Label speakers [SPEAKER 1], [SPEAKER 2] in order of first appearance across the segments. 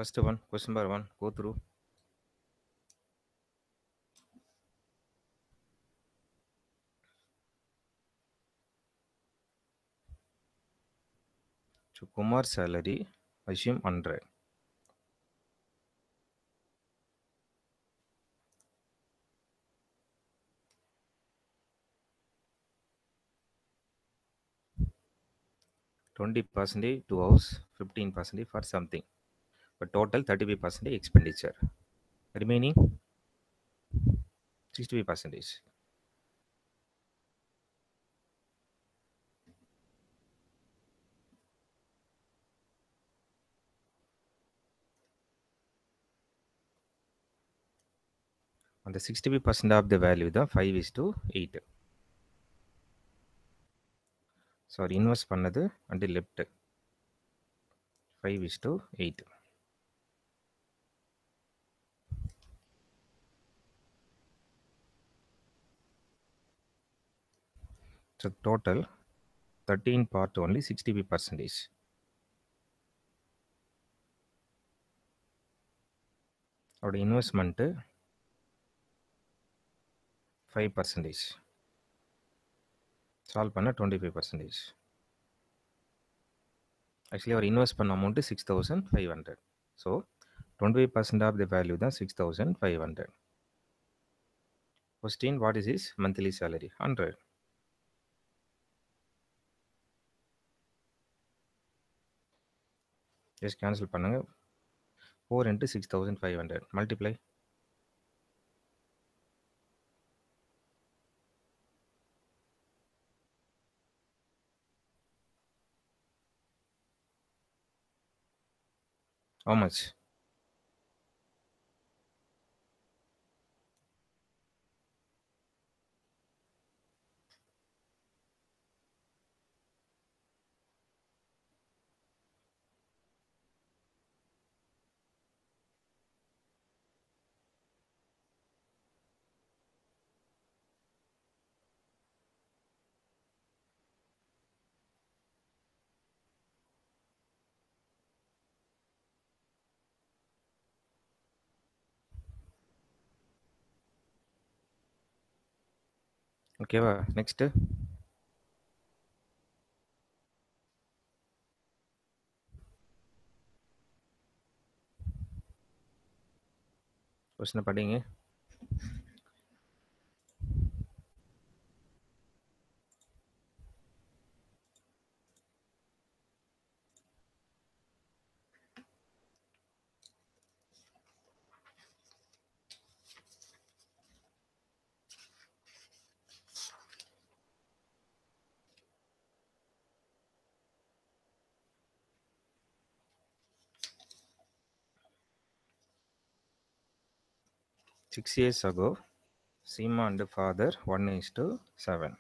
[SPEAKER 1] First one, question number one, go through. So Kumar salary, assume 100. Twenty percentage two hours, fifteen percentage for something, but total thirty-five percentage expenditure. Remaining sixty-five percentage. On the sixty-five percent of the value, the five is to eight. Sorry invest பண்ணது and left five is to eight so total thirteen part only sixty five percentage அவரோட investment five percentage solve பண்ண twenty five percentage actually அவர் invest பண்ண amount six thousand five hundred so twenty five percent of the value தான் six thousand five hundred question what is is monthly salary hundred just cancel பண்ணுங்கள் four into six thousand five hundred multiply How much? ஓகேவா next கொஸ்டினை படிங்க Six years ago, Seema and father, one is to seven.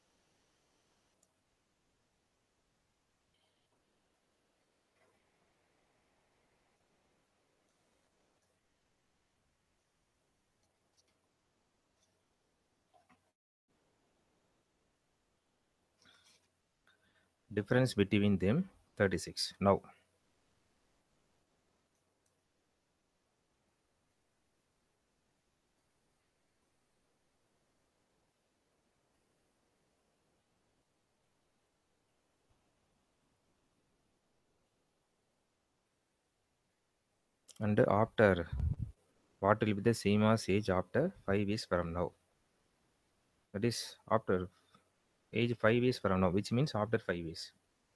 [SPEAKER 1] Difference between them 36. Now, and after what will be the Seema's age after 5 years from now? That is after age 5 years from now, which means after 5 years.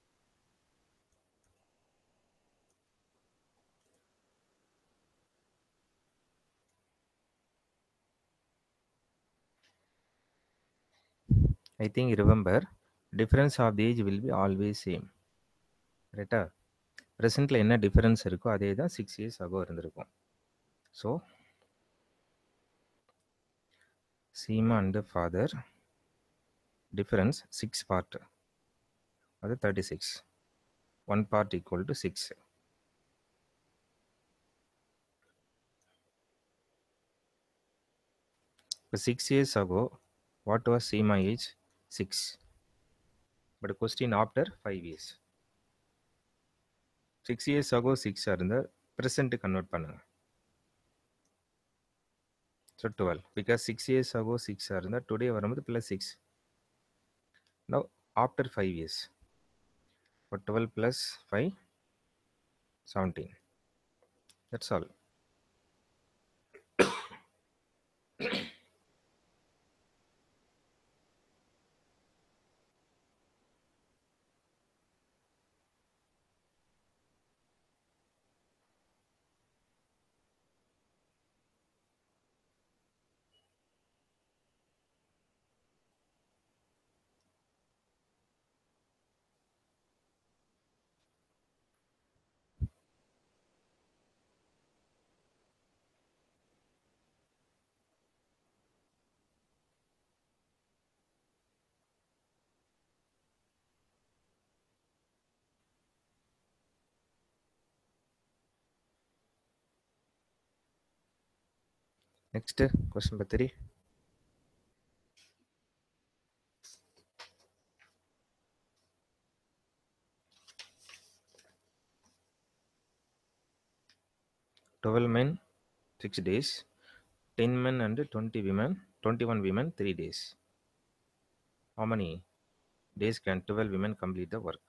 [SPEAKER 1] I think remember difference of the age will be always same. ரைட்டா ப்ரெசென்ட்டில் என்ன difference இருக்கோ அதே தான் six years ago இருந்திருக்கும் so Seema and father difference six part அது thirty six one part equal to six இப்போ six years ago what was Seema age six but question after five years six years ago சிக்ஸாக இருந்தால் present convert பண்ணுங்க so twelve because six years ago சிக்ஸாக இருந்தால் today வரும்போது plus six now after five years இப்போ twelve plus five seventeen that's all next question number three twelve men six days ten men and twenty women twenty one women three days how many days can 12 women complete the work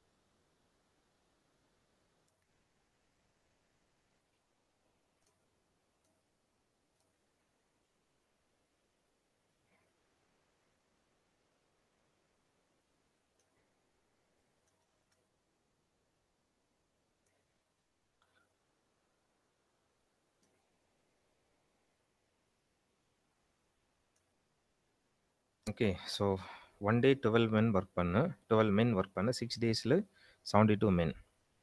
[SPEAKER 1] okay so one day twelve men work பண்ணு twelve men work பண்ண six டேஸில் seventy two men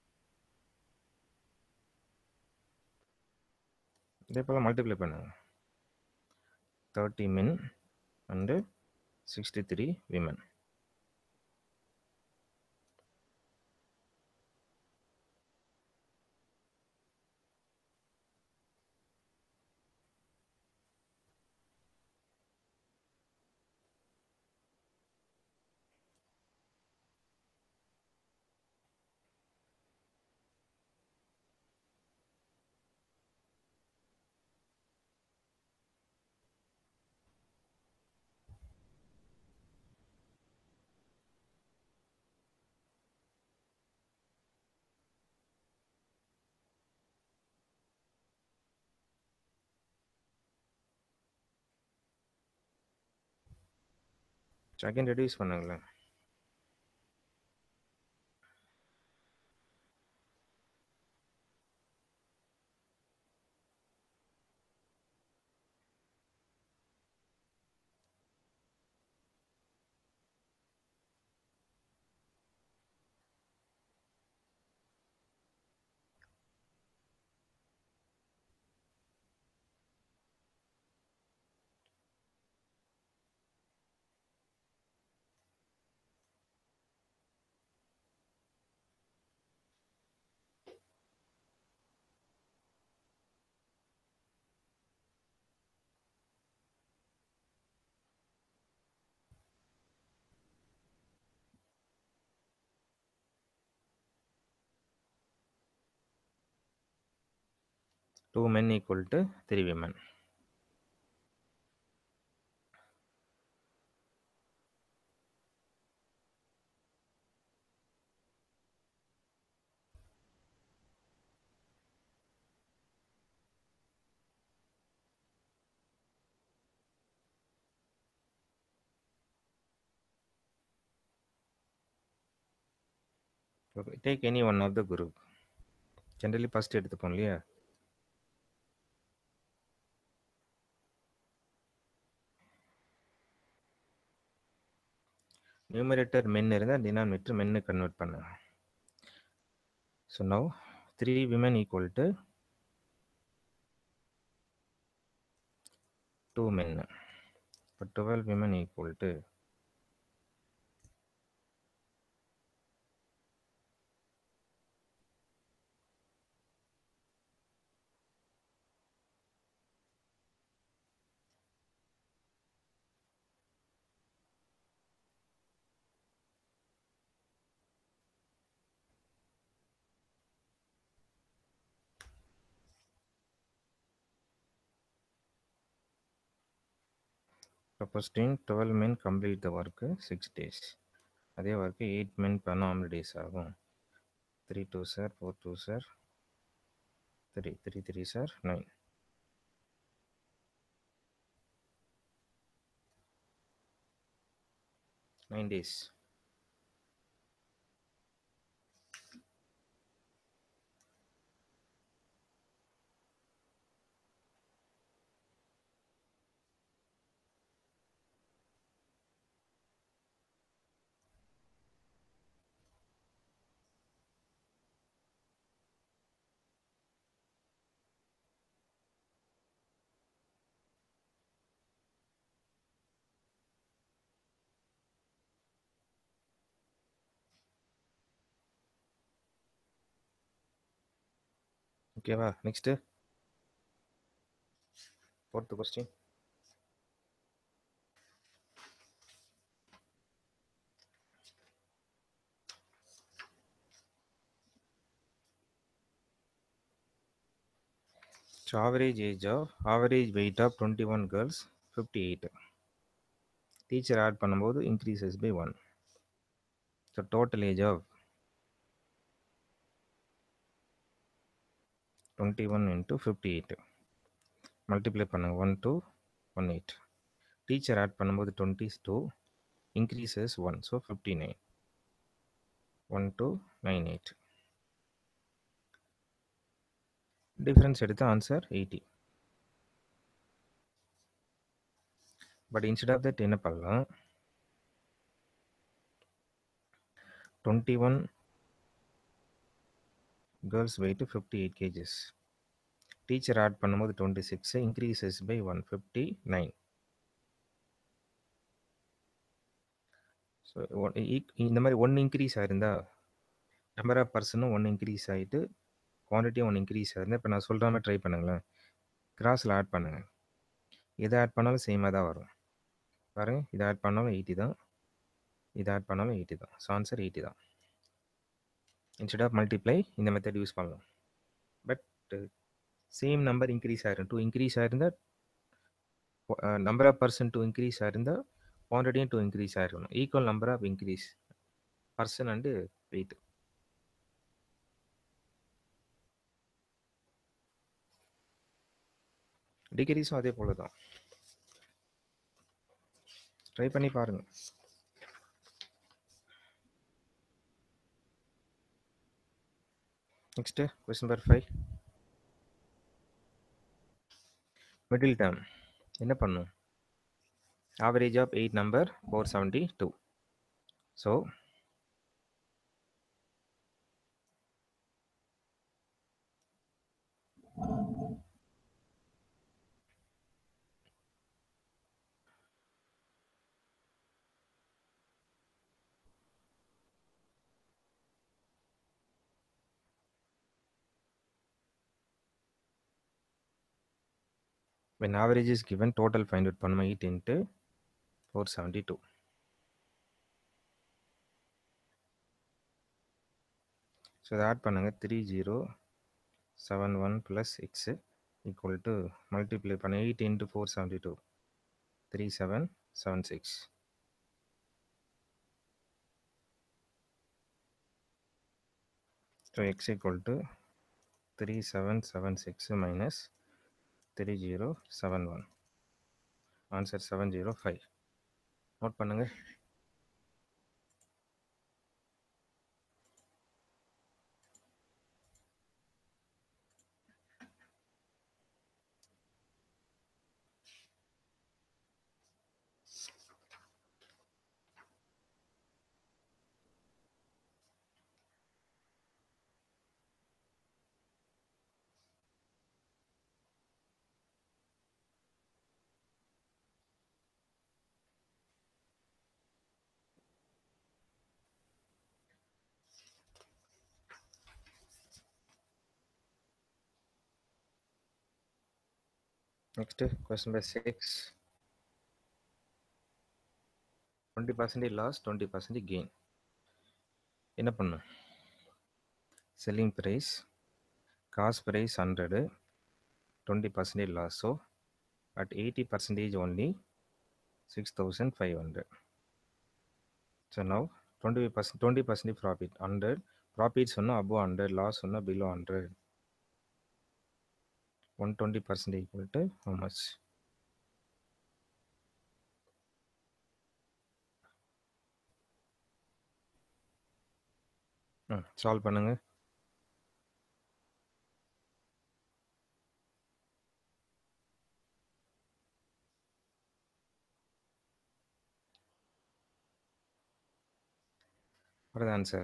[SPEAKER 1] இதே போல் multiply பண்ணுங்க thirty men and sixty three women second reduce பண்ணுங்களேன் two men equal to three women Okay, take any one of the group. Generally first எடுத்துப்போம் இல்லையா numerator மென் இருந்தால் denominator men convert பண்ணு so now three women equal to two men இப்போ twelve women equal to supposing twelve men complete the work six days அதே work eight men பண்ணால் how many days ஆகும் three two sir four two sir three three three sir nine nine days ஓகேவா next fourth question So average age of average weight of 21 girls 58 teacher add பண்ணும்போது increases by one so total age of twenty one into fifty eight multiply பண்ணுங்க one two one eight teacher add பண்ணும்போது twenty two increases one so fifty nine one two nine eight difference எடுத்து answer eighty but instead of that என்ன பண்ணலாம் twenty one girls weight fifty eight ages teacher add பண்ணும்போது twenty six increases by one fifty nine so இந்த மாதிரி one increase ஆயிருந்தா number of பர்சனும் one increase ஆகிட்டு குவான்டிட்டியும் ஒன் இன்க்ரீஸ் ஆயிருந்தா இப்போ நான் சொல்கிற மாதிரி ட்ரை பண்ணுங்களேன் கிராஸில் ஆட் பண்ணுங்கள் எதை ஆட் பண்ணாலும் சேமாக தான் வரும் பாருங்க இதை ஆட் பண்ணாலும் எயிட்டி தான் இதை ஆட் பண்ணாலும் எயிட்டி தான் ஸோ ஆன்சர் எயிட்டி தான் இன்ஸ்டெட் ஆஃப் மல்டிப்ளை இந்த மெத்தட் யூஸ் பண்ணலாம் பட் சேம் நம்பர் இன்க்ரீஸ் ஆயிரும் டூ இன்க்ரீஸ் ஆயிருந்தால் number of person two increase ஆயிருந்தால் குவான்டிட்டியும் டூ இன்க்ரீஸ் ஆயிருக்கணும் equal number of increase person and weight டிகிரிஸும் அதே போல தான் ட்ரை பண்ணி பாருங்க next question number five middle term என்ன பண்ணும் average of eight number four seventy two so when average is given total find out பண்ணணும் 8 into 472 ஸோ இதை ஆட் பண்ணுங்க three zero seven one plus x equal to multiply பண்ண eight into four seventy two three seven seven six so x equal to three seven seven six minus three zero seven one answer seven zero five note பண்ணுங்கள் Next, question by six. 20 percentage loss, 20 percentage gain. என்ன பண்ணும் selling price cost price hundred twenty percentage loss so at eighty percentage only 6500 so now 25 percent 20 percent profit 100 profit சொன்னா above 100 loss சொன்னா below 100 120 percent equal to how much hmm solve பண்ணுங்க what is the answer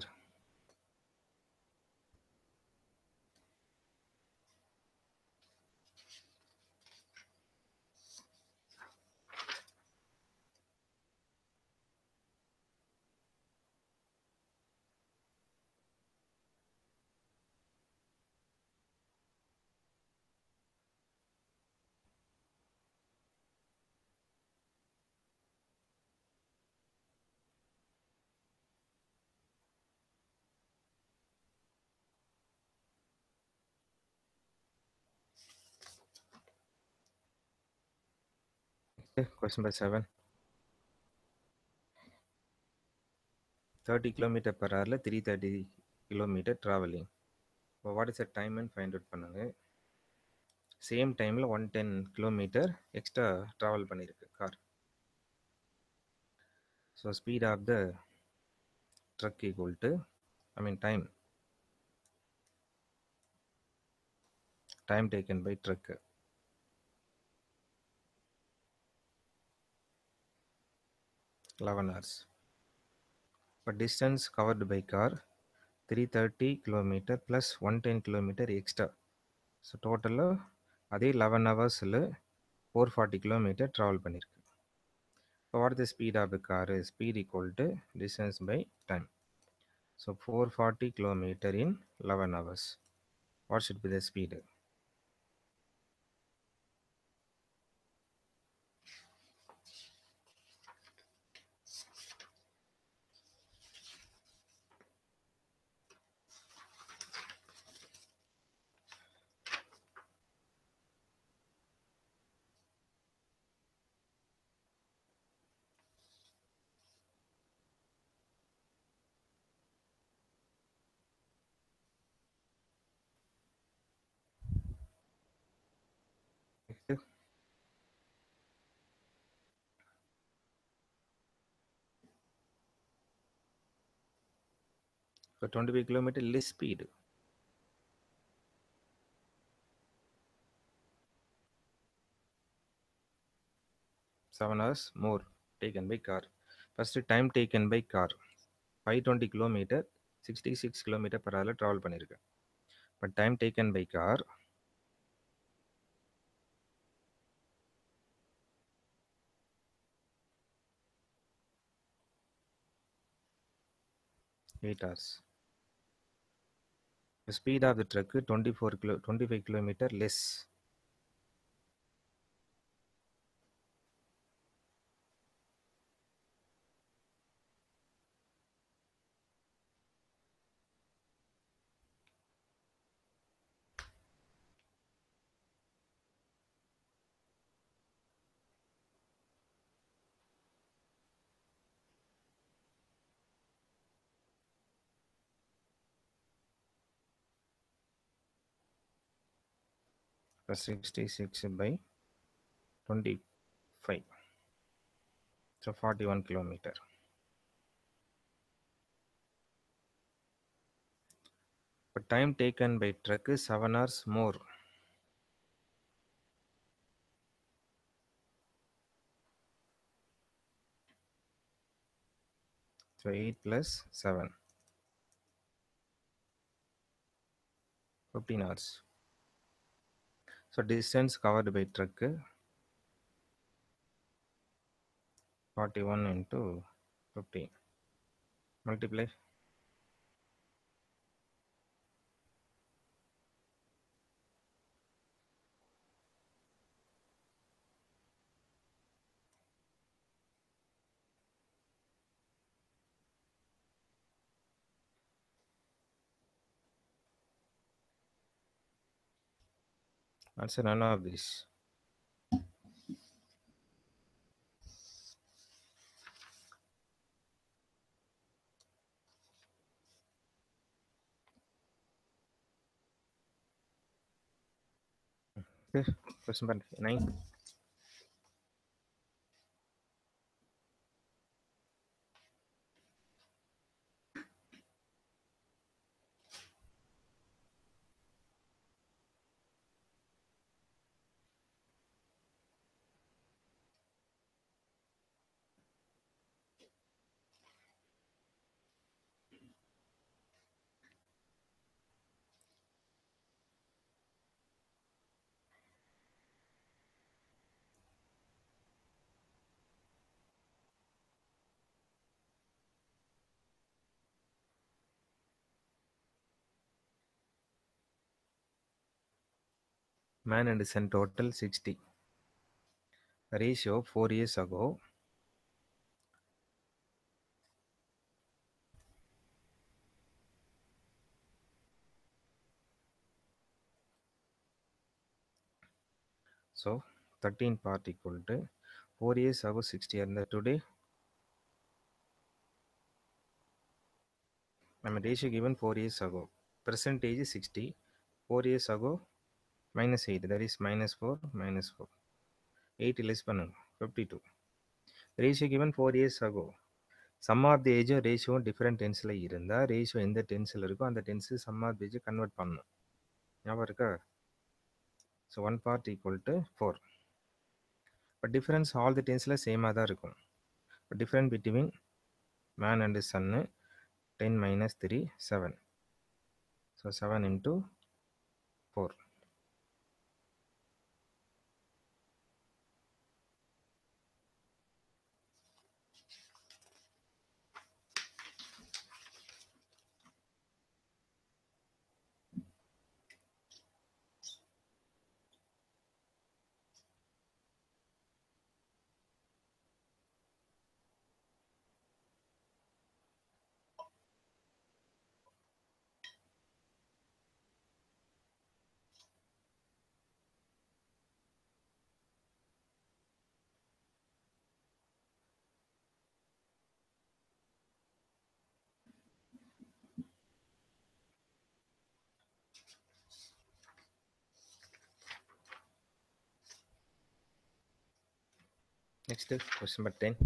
[SPEAKER 1] okay question by 7 30 kilometer per hourல 330 kilometer traveling இப்போ what is the time and find out பண்ணுங்க same டைமில் one ten kilometre extra travel பண்ணியிருக்கு car so speed of the truck equal to I mean time time taken by truck eleven hours இப்போ distance covered by car three thirty kilometre plus one ten kilometre extra so டோட்டலாக அதே eleven ஹவர்ஸில் four forty kilometre travel பண்ணியிருக்கு இப்போ what the speed of the car speed equal to distance by time so four forty kilometre in eleven hours what should be the speed So 25 kilometer less speed. Seven hours more taken by car. First time taken by car. 520 kilometer 66 kilometer per hour travel பண்ணிருக்கு but time taken by car eight hours speed of the truck twenty four kilo twenty five kilometre less plus 66 by 25 so 41 kilometer but time taken by truck is 7 hours more so 8 plus 7 15 hours so distance covered by truck 41 into 15 multiply answer none of this question பண்ண nine man and son total 60 ratio 4 years ago so 13 part equal to 4 years ago 60 and today I'm ratio given 4 years ago percentage is 60 4 years ago minus 8 that is minus 4 minus 4 8 less பண்ணுங்க 52 ratio given 4 years ago sum of the ஏஜும் ரேஷியோவும் different டென்ஸில் இருந்தால் ratio எந்த டென்ஸில் இருக்கோ அந்த tense sum of the age convert பண்ணணும் ஞாபகம் இருக்கா so one part equal to four but difference all the டென்ஸில் சேமாக தான் இருக்கும் but different between man and சன்னு ten minus three seven so seven into four Next, question number 10.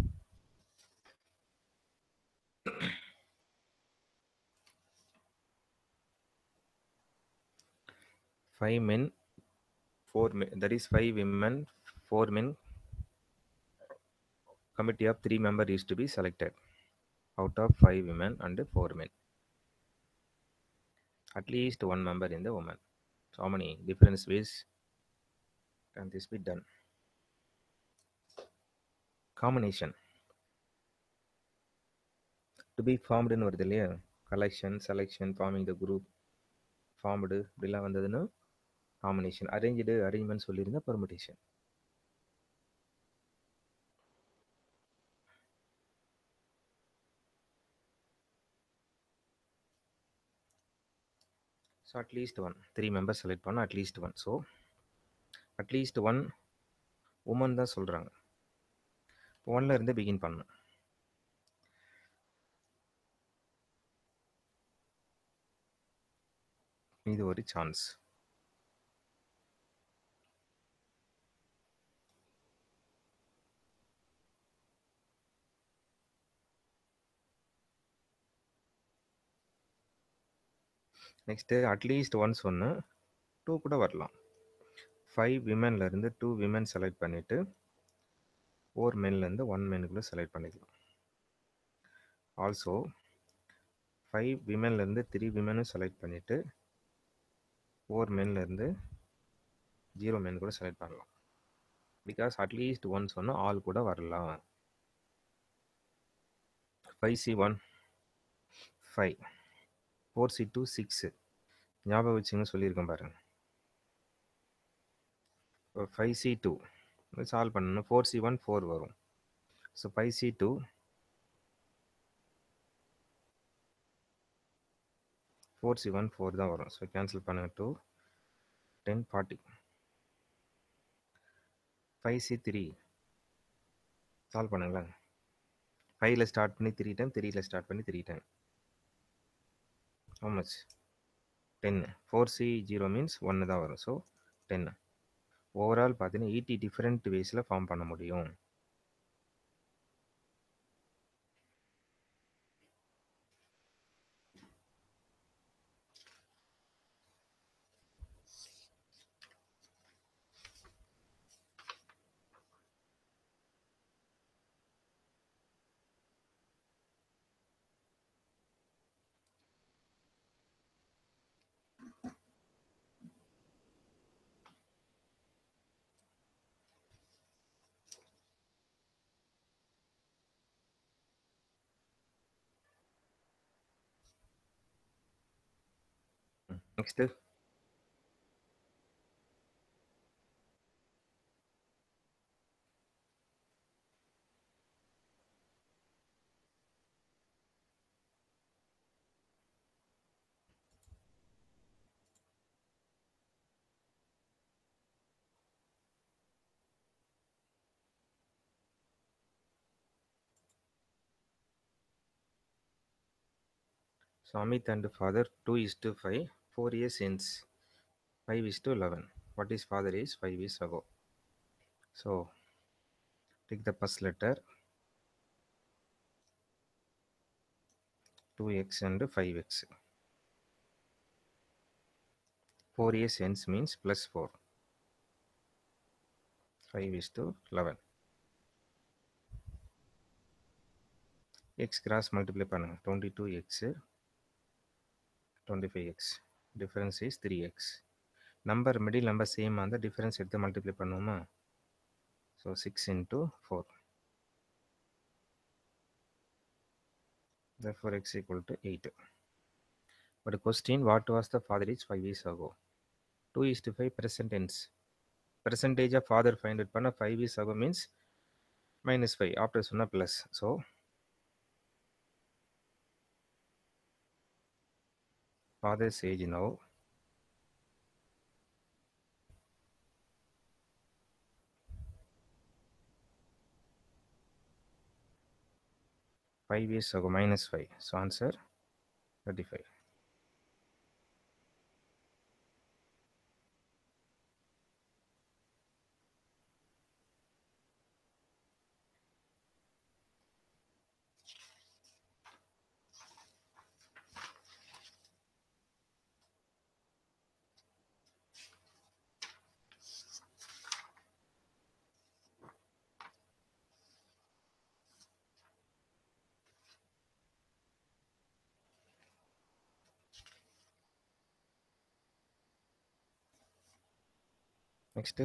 [SPEAKER 1] Five men, four men, that is five women, four men. Committee of three member is to be selected out of five women and four men. At least one member in the woman. So how many different ways can this be done? Combination. To be formed ன்னு வருது இல்லையா collection selection forming the group formed இப்படிலாம் வந்ததுன்னா combination arrange arrangement சொல்லியிருந்தா permutation so at least one three members select பண்ணால் at least one so at least one woman தான் சொல்கிறாங்க ஒன்ல இருந்து பிகின் பண்ணணும் இது ஒரு சான்ஸ் நெக்ஸ்ட்டு அட்லீஸ்ட் ஒன் சொன்னு டூ கூட வரலாம் ஃபைவ் விமென்லேருந்து டூ விமென் செலக்ட் பண்ணிவிட்டு ஃபோர் மென்லேருந்து ஒன் மெனுக்குள்ளே செலக்ட் பண்ணிக்கலாம் ஆல்சோ ஃபைவ் விமென்லேருந்து த்ரீ விமெனும் செலக்ட் பண்ணிவிட்டு ஃபோர் மென்லேருந்து ஜீரோ மென் கூட செலக்ட் பண்ணலாம் பிகாஸ் அட்லீஸ்ட் ஒன் சொன்னால் ஆல் கூட வரலாம் five C one five four C two six ஞாபகம் வச்சுங்க சொல்லியிருக்கேன் பாருங்க ஃபைவ் சி டூ சால்வ் பண்ணணும் ஃபோர் சி ஒன் ஃபோர் வரும் so five C two four C one four தான் வரும் ஸோ கேன்சல் பண்ணுங்க two ten forty five C three solve பண்ணுங்களேன் ஃபைவ்ல ஸ்டார்ட் பண்ணி த்ரீ டைம் த்ரீல ஸ்டார்ட் பண்ணி three time how much 10 4c 0 means 1 தான் வரும் ஸோ 10 ஓவரால் பார்த்தீங்கன்னா எயிட்டி டிஃப்ரெண்ட் வேஸில் ஃபார்ம் பண்ண முடியும் next So Amit and father 2 is to 5, 4 years since 5 is to 11. What is father is 5 years ago. So take the first letter 2x and 5x. 4 years hence means plus 4. 5 is to 11. x cross multiply பண்ணுங்க 22x 25x difference is 3x number middle number same அந்த difference எடுத்து multiply பண்ணுவோமா so 6 into 4 therefore x equal to 8 but question what was the father is 5 years ago 2 is to 5 present tense percentage of father find it பண்ண 5 years ago means minus 5 after சொன்னா plus so father's age now five years ago minus five so answer 35 next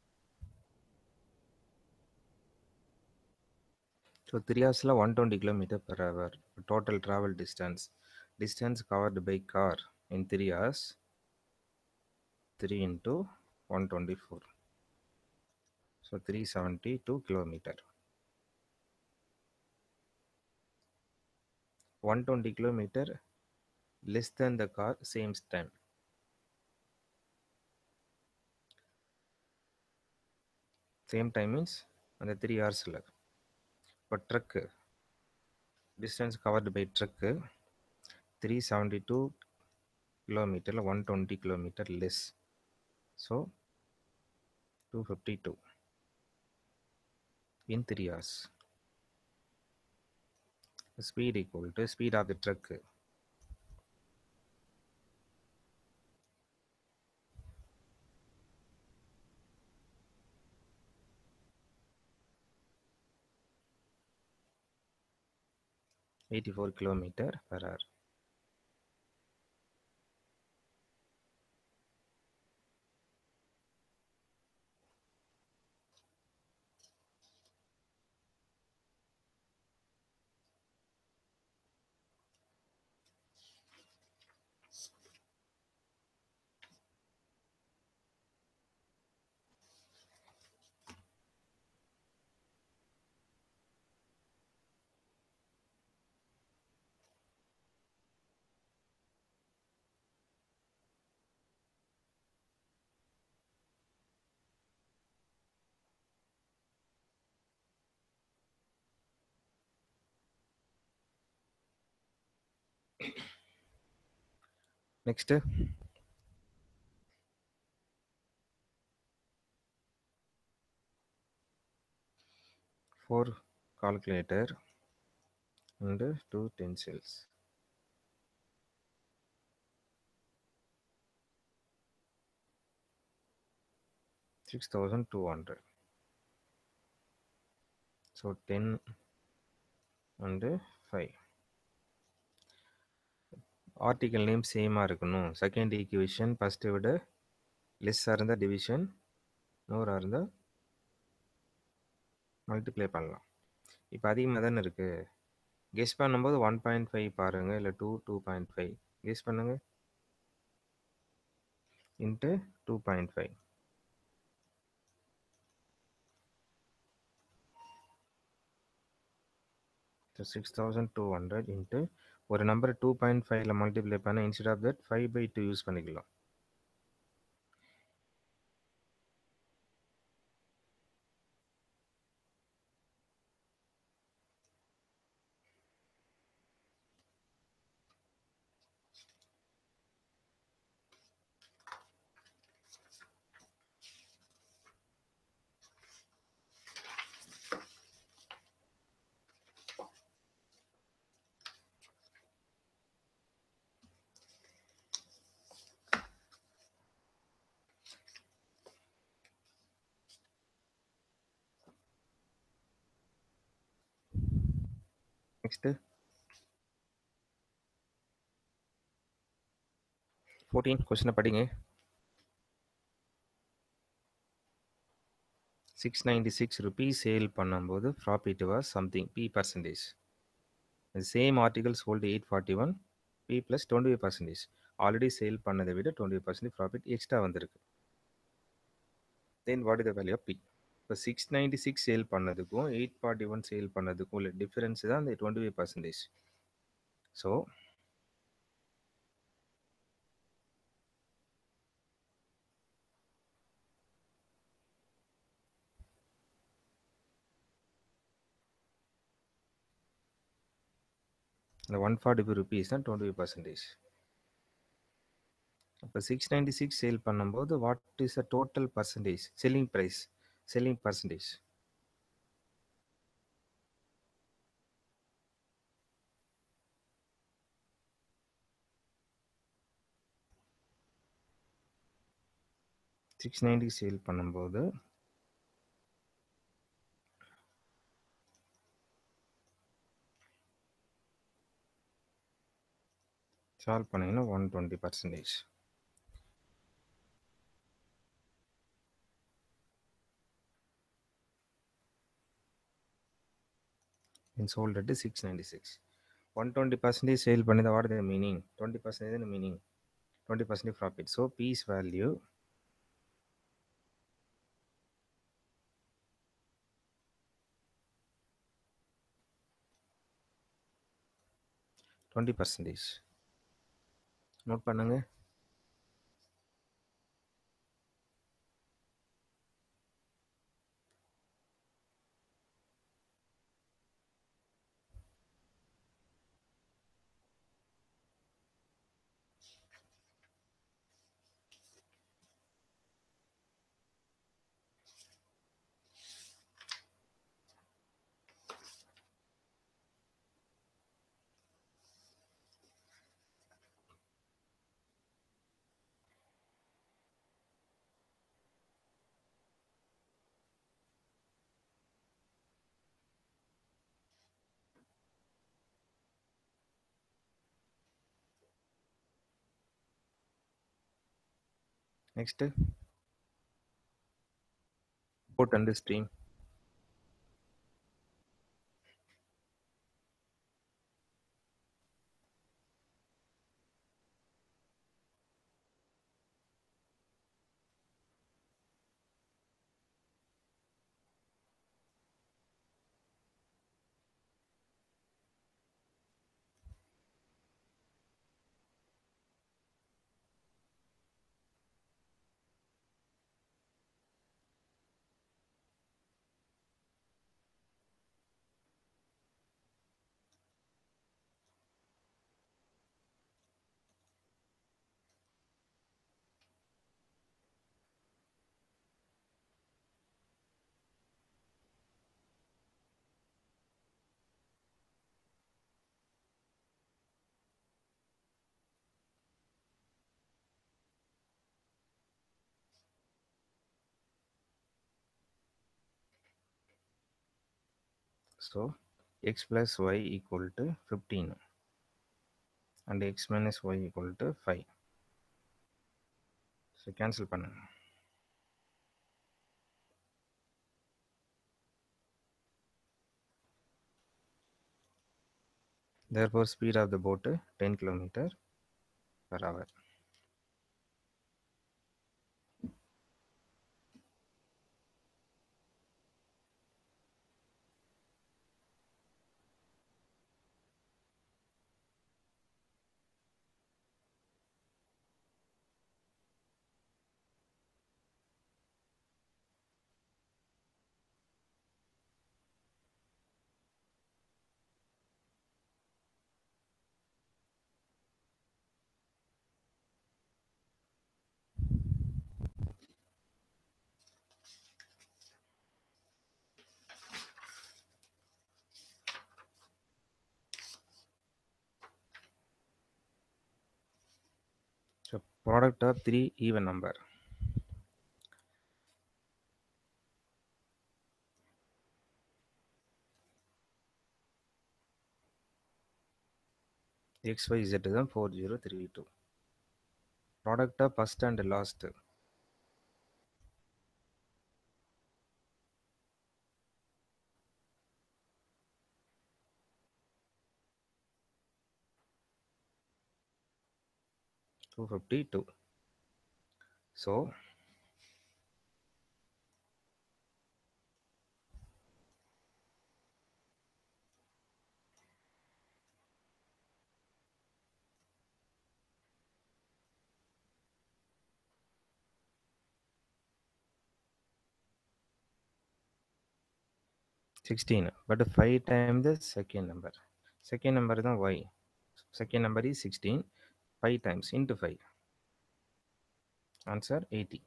[SPEAKER 1] so three hours la 120 kilometer per hour total travel distance distance covered by car in three hours 3 into 124 so 372 kilometer 120 kilometer less than the car same time same time means அந்த three ஹவர்ஸில் இப்போ truck distance covered by truck three seventy two கிலோமீட்டரில் one twenty kilometre less so two fifty two in three hours speed equal to speed of the truck eighty four kilometre per hour next four calculator and two pencils. Six thousand two hundred. So ten and five. Article name சேமாக இருக்கணும் second equation ஃபஸ்ட்டை விட லெஸ்ஸாக இருந்தால் division மோராக இருந்தால் multiply பண்ணலாம் இப்போ அதிகமாக தானே இருக்குது கெஸ் பண்ணும்போது ஒன் பாயிண்ட் ஃபைவ் பாருங்கள் இல்லை two two point five guess பண்ணுங்கள் into two point five six thousand two hundred into ஒரு நம்பர் டூ பாயிண்ட் ஃபைவ்ல மல்டிப்ளை பண்ண instead of that five by two use பண்ணிக்கலாம் நெக்ஸ்ட்டு ஃபோர்டீன் கொஸ்டினை படிங்க six ninety six rupees sale பண்ணும்போது profit was something P percentage same article sold eight forty one P plus twenty five percentage already sale பண்ணதை விட twenty five percentage profit extra வந்திருக்கு தென் what is the value of P இப்போ six ninety six sale பண்ணதுக்கும் eight forty one sale பண்ணதுக்கும் உள்ள difference தான் இந்த twenty five percentage so இந்த ஒன் ஃபார்ட்டி ஃபைவ் ருபீஸ் தான் டுவெண்ட்டி ஃபைவ் பர்சன்டேஜ் அப்போ சிக்ஸ் நைன்டி சிக்ஸ் சேல் பண்ணும்போது what is the total percentage selling price selling percentage six ninety sale பண்ணும்போது solve பண்ணிங்கன்னா one twenty percentage in sold at 696 120 percentage sale பண்ணி what is the meaning 20 percentage the meaning 20 percent profit so piece value டுவெண்ட்டி பர்சன்டேஜ் நோட் பண்ணுங்க next port and stream so x plus y equal to fifteen and x minus y equal to five so cancel பண்ணுங்க therefore speed of the boat 10 kilometer per hour so product of three even number x y z தான் four zero three two ப்ராடக்டாக first and last two fifty two so sixteen but five time the second number second number தான் y second number is sixteen five times into five answer eighty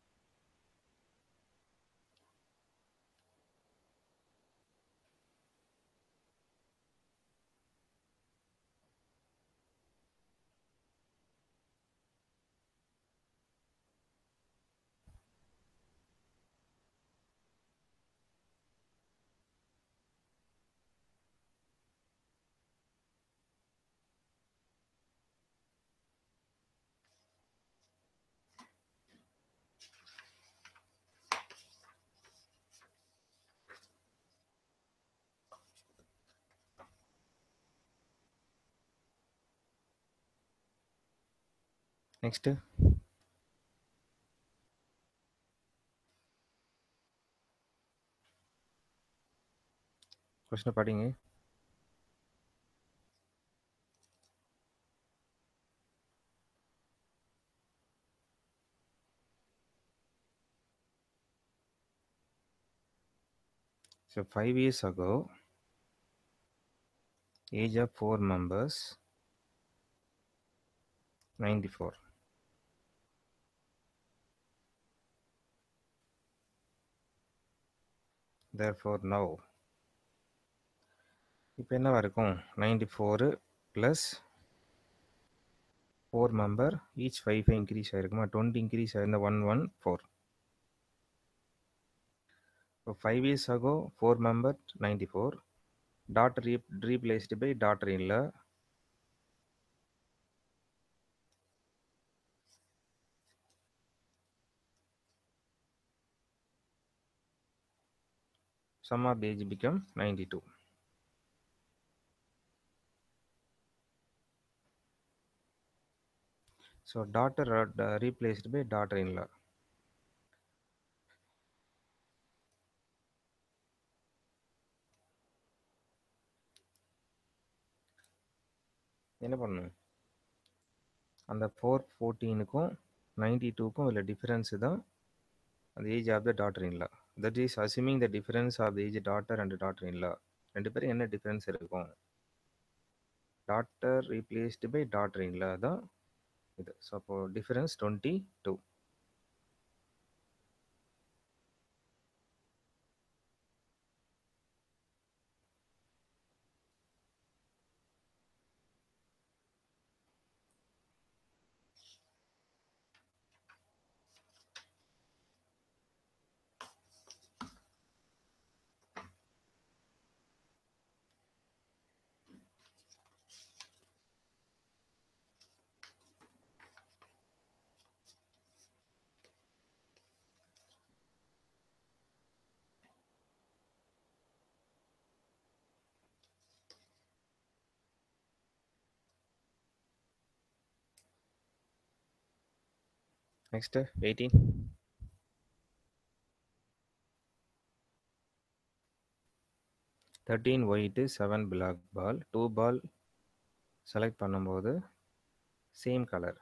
[SPEAKER 1] next question படிங்க So five years ago, age of four members, 94. Therefore now, இப்போ என்னவா இருக்கும் ninety four plus four member each five five increase ஆகிருக்குமா twenty increase ஆயிருந்த one one four இப்போ five years ago four member ninety four daughter re replaced by daughter இல்லை sum of the age become 92 so daughter uh, replaced by daughter in law என்ன பண்ணணும் அந்த four ஃபோர்டீனுக்கும் ninety டூக்கும் உள்ள difference தான் அந்த age of the daughter in law that is assuming the difference of the age daughter and daughter in law ரெண்டு பேரும் என்ன difference இருக்கும் daughter replaced by daughter in law தான் இது ஸோ அப்போ difference twenty two next eighteen thirteen white seven black ball two ball select பண்ணும்போது same colour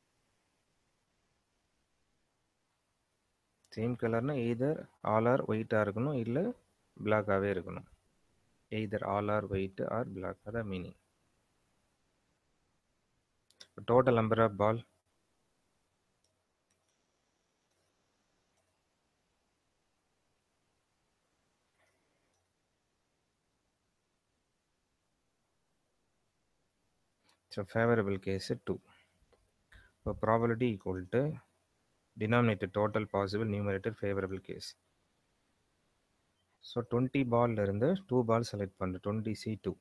[SPEAKER 1] same கலர்னா either all or ஒயிட்டாக இருக்கணும் இல்லை பிளாக்காகவே இருக்கணும் either all or white or black அதான் meaning total number of ball So favorable case 2. So probability equal to denominator total possible numerator favorable case. So twenty பால்ல இருந்து two ball select பண்ணு twenty C two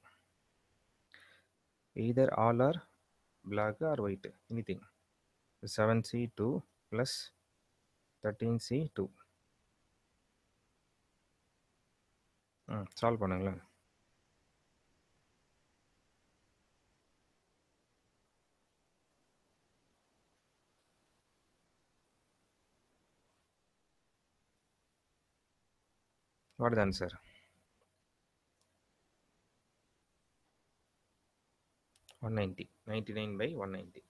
[SPEAKER 1] either all or black or white anything seven C two plus thirteen C two hmm solve பண்ணுங்களேன் What is the answer? One ninety. Ninety nine by one ninety.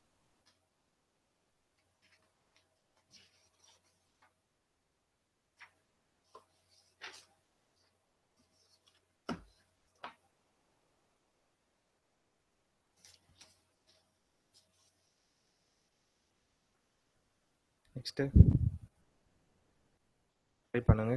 [SPEAKER 1] Next try பண்ணுங்க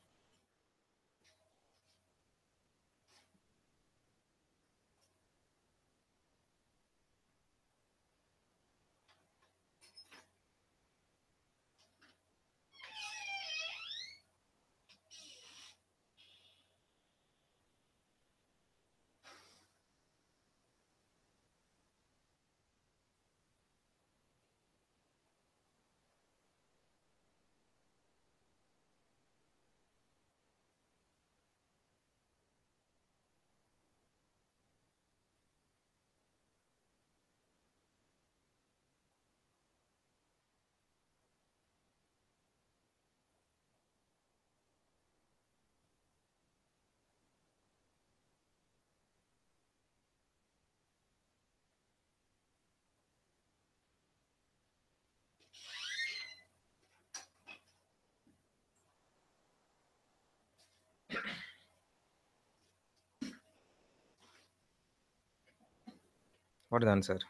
[SPEAKER 1] what is answer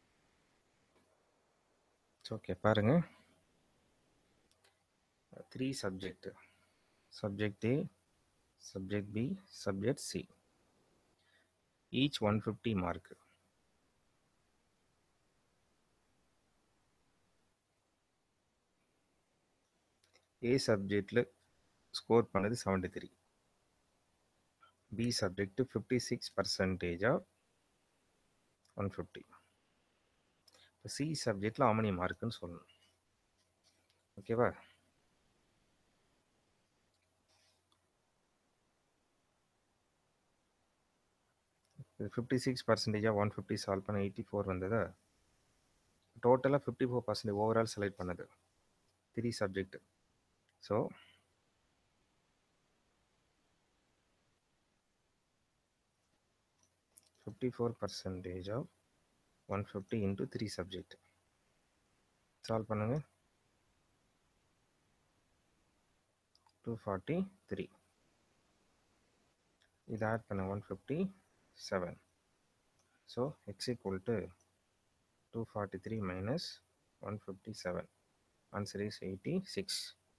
[SPEAKER 1] okay பாருங்க three subject subject A subject B subject C each one fifty mark A சப்ஜெக்டில் score பண்ணது seventy three B subject fifty six percentage of one fifty இப்போ C சப்ஜெக்டில் ஆமணி மார்க்குன்னு சொல்லணும் ஓகேவா இது ஃபிஃப்டி சிக்ஸ் பர்சன்டேஜாக ஒன் ஃபிஃப்டி சால்வ் பண்ண எயிட்டி ஃபோர் வந்ததா டோட்டலாக fifty four percentage overall select பண்ணது three subject so fifty four percentage of one fifty into three subject solve பண்ணுங்க டூ ஃபார்ட்டி த்ரீ இது ஆட் பண்ண one fifty seven so x equal to two forty three minus one fifty seven answer is eighty six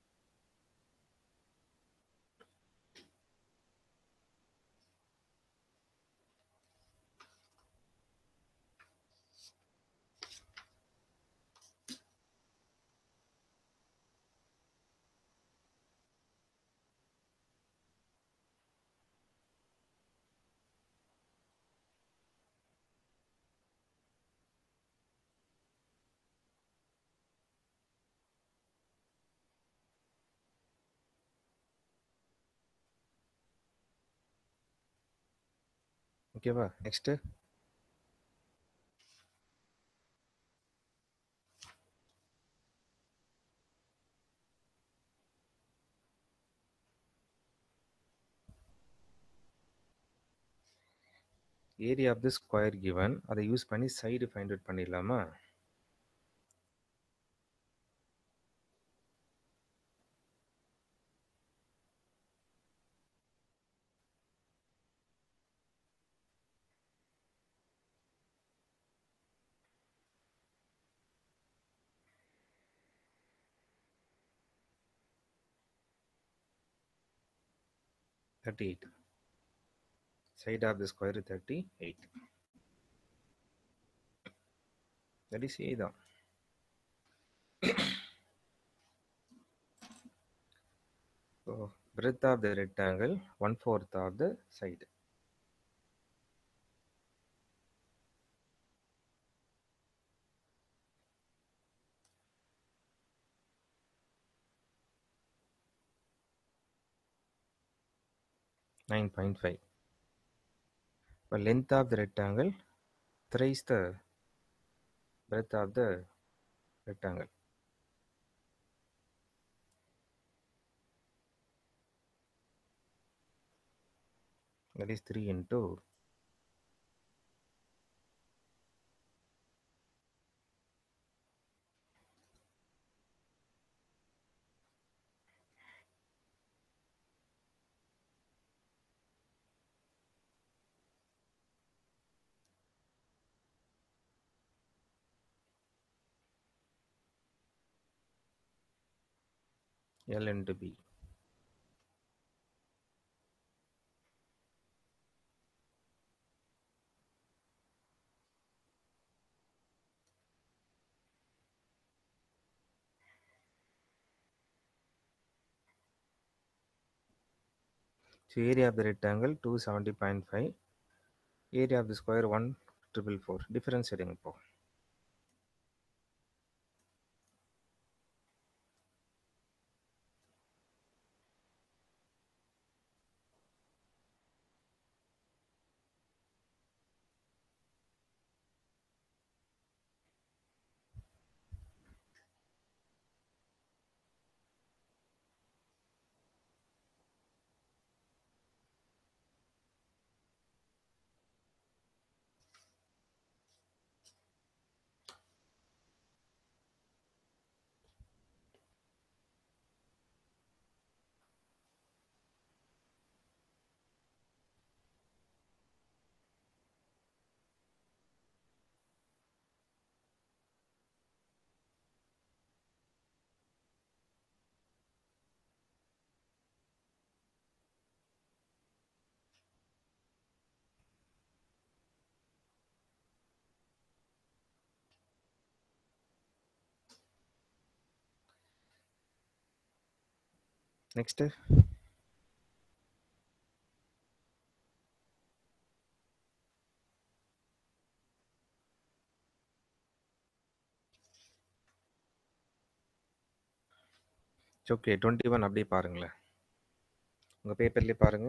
[SPEAKER 1] ஓகேவா next area of the square given அதை use பண்ணி side find out பண்ணிடலாமா thirty eight side of the square 38 that is a தான் so breadth of the rectangle one fourth of the side Nine point five. The length of the rectangle thrice the breadth of the rectangle. That is 3 into L into B. So area of the rectangle 270.5. Area of the square 1 triple four. Difference எடுங்க இப்போ next okay twenty one அப்படியே பாருங்களேன் உங்கள் பேப்பர்லேயே பாருங்க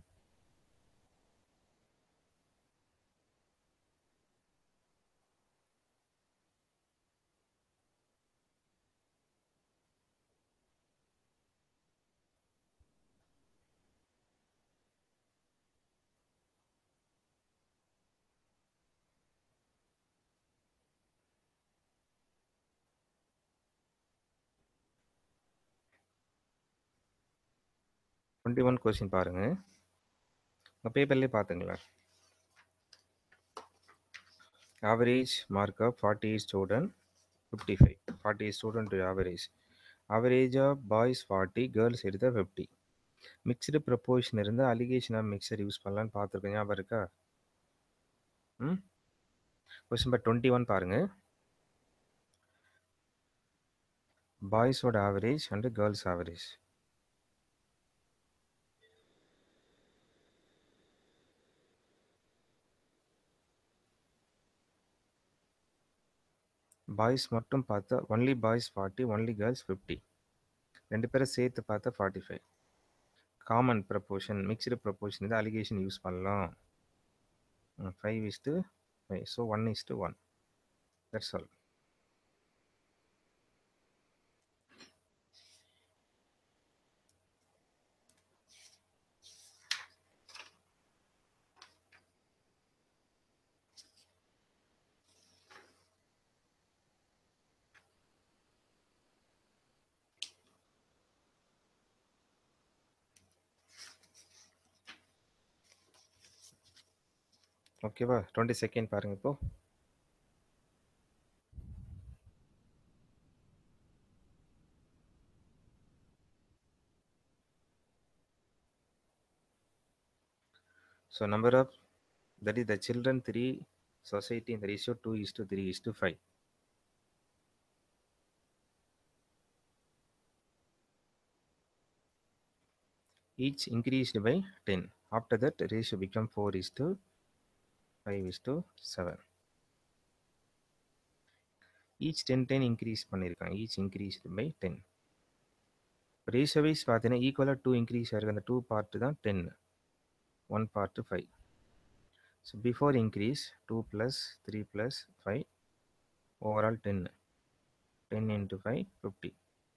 [SPEAKER 1] twenty one question பாருங்க உங்கள் பேப்பர்லேயே பார்த்துங்களேன் average mark of forty eight student fifty five forty eight student average average of boys forty girls எடுத்தால் ஃபிஃப்டி மிக்சடு ப்ரப்போர்ஷன் இருந்து அலிகேஷன் ஆஃப் மிக்சர் யூஸ் பண்ணலான்னு பார்த்துருக்கேன் ஞாபகம் இருக்கா ம் கொஸ்டின் நம்பர் டுவெண்ட்டி ஒன் பாருங்கள் பாய்ஸோட average and girls average boys மட்டும் பார்த்தா only boys forty only girls fifty ரெண்டு பேரும் சேர்த்து பார்த்தா forty five common proportion mixed proportion இது அலிகேஷன் யூஸ் பண்ணலாம் five is to five so one is to one that's all ஓகேவா டுவெண்ட்டி செகண்ட் பாருங்க இப்போ So number of that is the children three society in the ratio two is to three is to five. Each increased by ten. After that ratio become four is to five is to seven. Each ten ten increase பண்ணியிருக்காங்க each increased by ten. Ratio wise பார்த்தீங்கன்னா ஈக்குவலாக to increase ஆயிருக்கு அந்த two part தான் ten one part five so before increase two plus three plus five overall ten ten into five fifty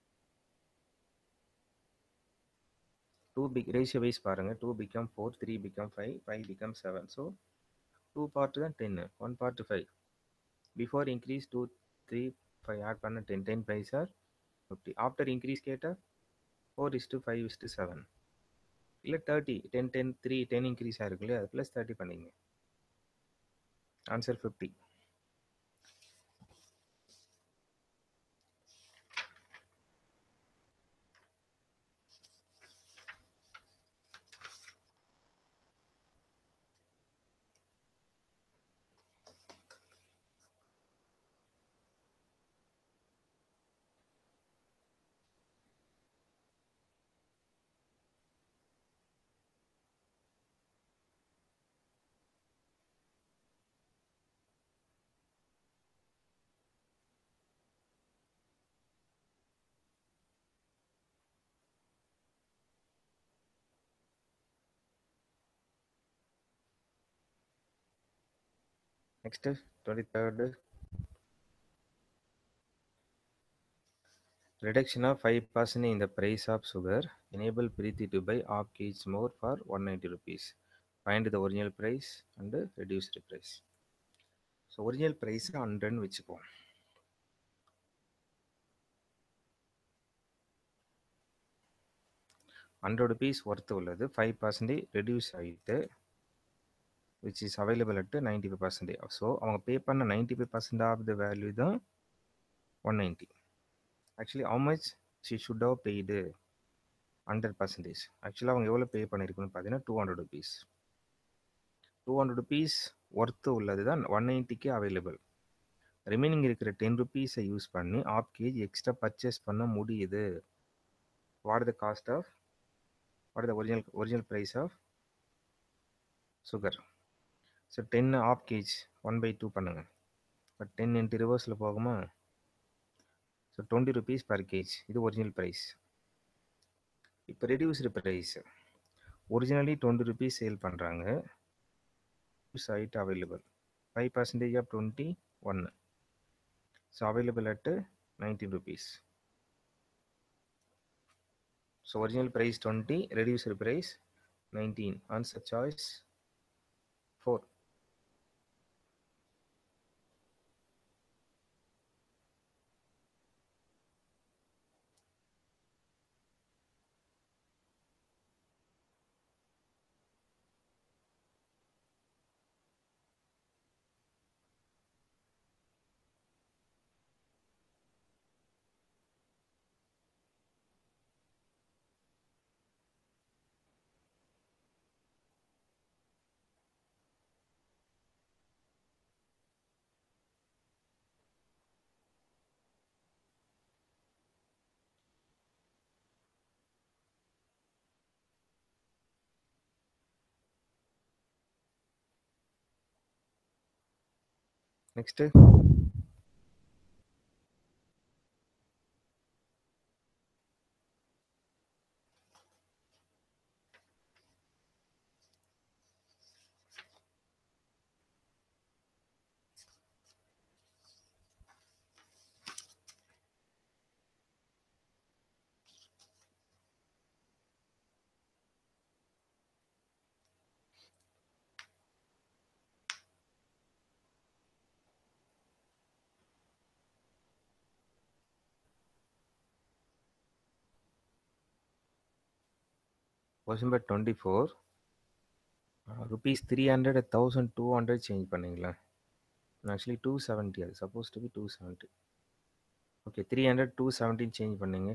[SPEAKER 1] to big ratio wise பாருங்கள் two become four three become five five become seven so two part தான் டென்னு one part five before increase two three five add பண்ண ten ten five sir fifty after increase கேட்டால் four is to five is to seven இல்லை thirty ten ten three ten increase ஆகிருக்கு இல்லையா அது plus thirty பண்ணிங்க answer fifty Next, 23rd. Reduction of 5% in the price of sugar enable Preeti to buy half kg more for 190 rupees. Find the original price and the reduced price. So, original price 100 வச்சுப்போம் hundred rupees worth உள்ளது five percentage reduce ஆகிட்டு which is available at ninety five percentage so அவங்க pay பண்ண ninety five percent of the value தான் one ninety actually how much she should have paid hundred percentage ஆக்சுவலாக அவங்க எவ்வளோ pay பண்ணியிருக்குன்னு பார்த்தீங்கன்னா two hundred rupees two hundred rupees worth உள்ளது தான் ஒன் நைன்ட்டிக்கு அவைலபிள் ரிமைனிங் இருக்கிற டென் ருபீஸை யூஸ் பண்ணி ஆஃப் கேஜி எக்ஸ்ட்ரா பர்ச்சேஸ் பண்ண முடியுது what the cost of what the original original price of sugar so ten of kg one by two பண்ணுங்கள் but ten into ரிவர்ஸில் போகுமா so twenty rupees per kg இது original price இப்போ reduced price originally twenty rupees sale பண்ணுறாங்க side available five percentage off twenty ஒன்று so available at nineteen rupees so original price twenty reduced price nineteen answer choice four next Question number 24. Rupees three hundred thousand two hundred change பண்ணீங்களா actually two seventy அது suppose to be two seventy okay three hundred two செவன்ட்டின் change பண்ணீங்க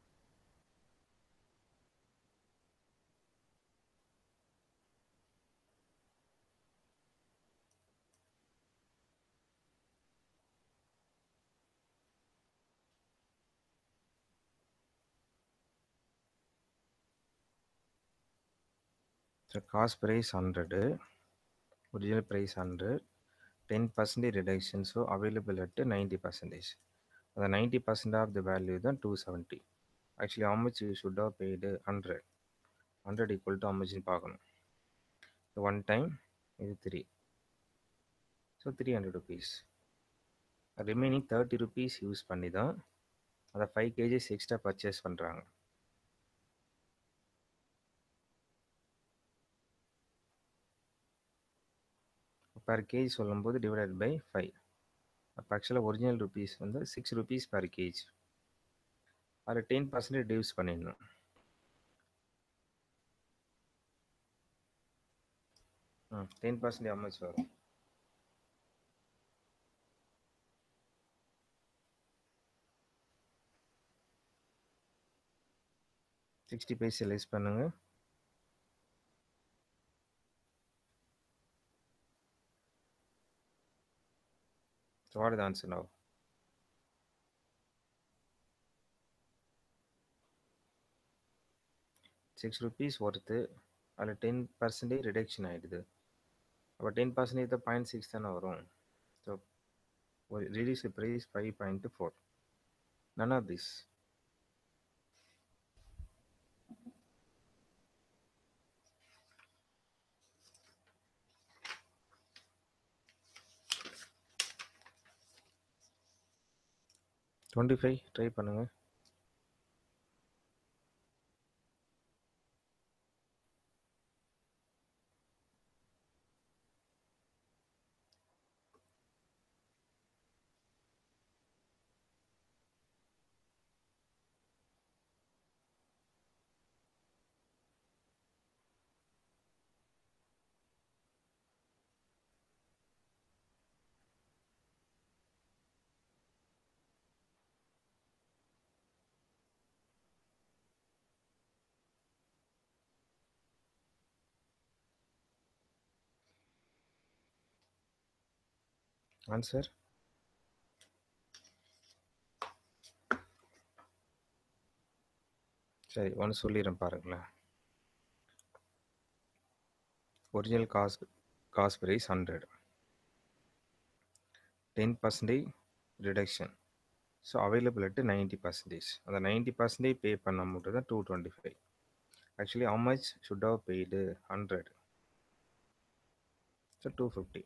[SPEAKER 1] so cost price hundred original price hundred ten percentage reduction so available at ninety percentage அந்த ninety percent of the value தான் two seventy actually how much you should have paid hundred hundred equal to அமௌச்னு பார்க்கணும் one time இது three so three hundred rupees remaining thirty rupees use பண்ணி தான் அதை five kgs extra purchase பண்ணுறாங்க per kg சொல்லும்போது divided by five அப்போ ஆக்சுவலாக ஒரிஜினல் ருபீஸ் வந்து சிக்ஸ் ருபீஸ் பர் கேஜ் அதில் டென் பர்சன்டேஜ் டியூஸ் பண்ணிடணும் ம் டென் பர்சன்டேஜ் அமௌச் வரும் சிக்ஸ்டி பைசா லெஸ் பண்ணுங்க So what is the answer now? Six rupees worth அதில் டென் பர்சன்டேஜ் ரிடக்ஷன் ஆகிடுது அப்போ டென் பர்சன்டேஜ் தான் பாயிண்ட் சிக்ஸ் தானே வரும் so reduce price five point four none of this twenty five try பண்ணுங்கள் answer சரி ஒன்று சொல்லிடுறேன் பாருங்களேன் original cost cost price hundred ten percentage reduction so available at ninety percentage அந்த நைன்ட்டி பர்சன்டேஜ் பே பண்ண மட்டும் தான் two twenty five actually how much should have paid hundred so two fifty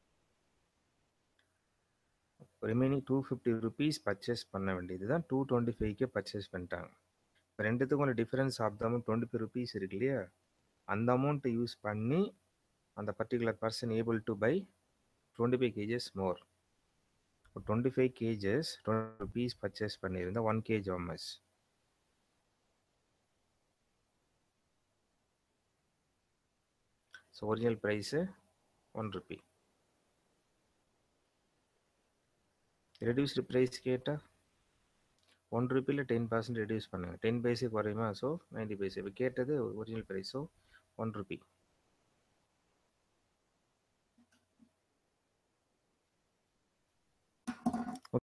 [SPEAKER 1] remaining two fifty rupees purchase பண்ண வேண்டியது தான் two twenty ஃபைவ்க்கே purchase பண்ணிட்டாங்க இப்போ ரெண்டுத்துக்கும் ஒரு difference of the amount twenty five rupees இருக்கு இல்லையா அந்த அமௌண்ட்டை யூஸ் பண்ணி அந்த particular person able to buy twenty five kgs more இப்போ twenty five kgs twenty rupees purchase பண்ணியிருந்தா one kg much so original price one rupee reduced price கேட்டால் one ருப்பியில் டென் பர்சன்ட் ரெடியூஸ் பண்ணுங்கள் டென் பைசே குறையுமா so ninety paise இப்போ கேட்டது original price so one rupee